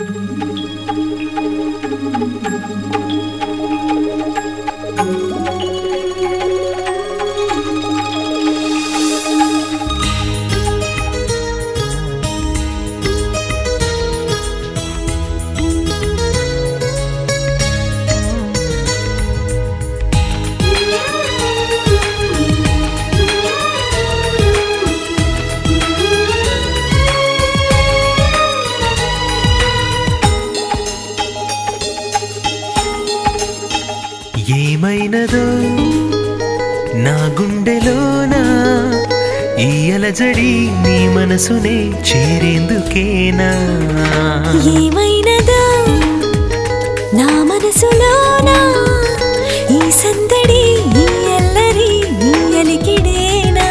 ఏమైనదో నా గుండెలోనా ఈ అలజడి నీ మనసునే చేరేందుకేనా ఏమైనదో నా మనసులోనా ఈ సందడి ఈ అల్లరి ఈ అలికిడేనా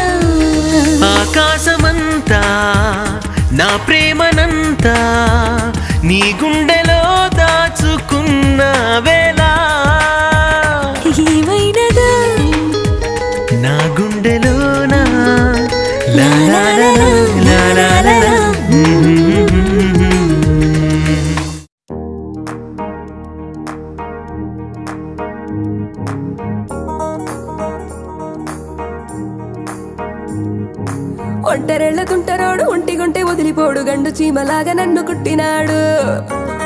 ఆకాశమంతా నా ప్రేమనంతా నీ గుండెలో దాచుకున్న వేళ ఏమైనదో నా గుండెలోనా లా లా లా లా, లా లా లా లా. ఒంటరెళ్ళ తుంటరోడు ఒంటిగుంటే వదిలిపోడు గండు చీమలాగా నన్ను కుట్టినాడు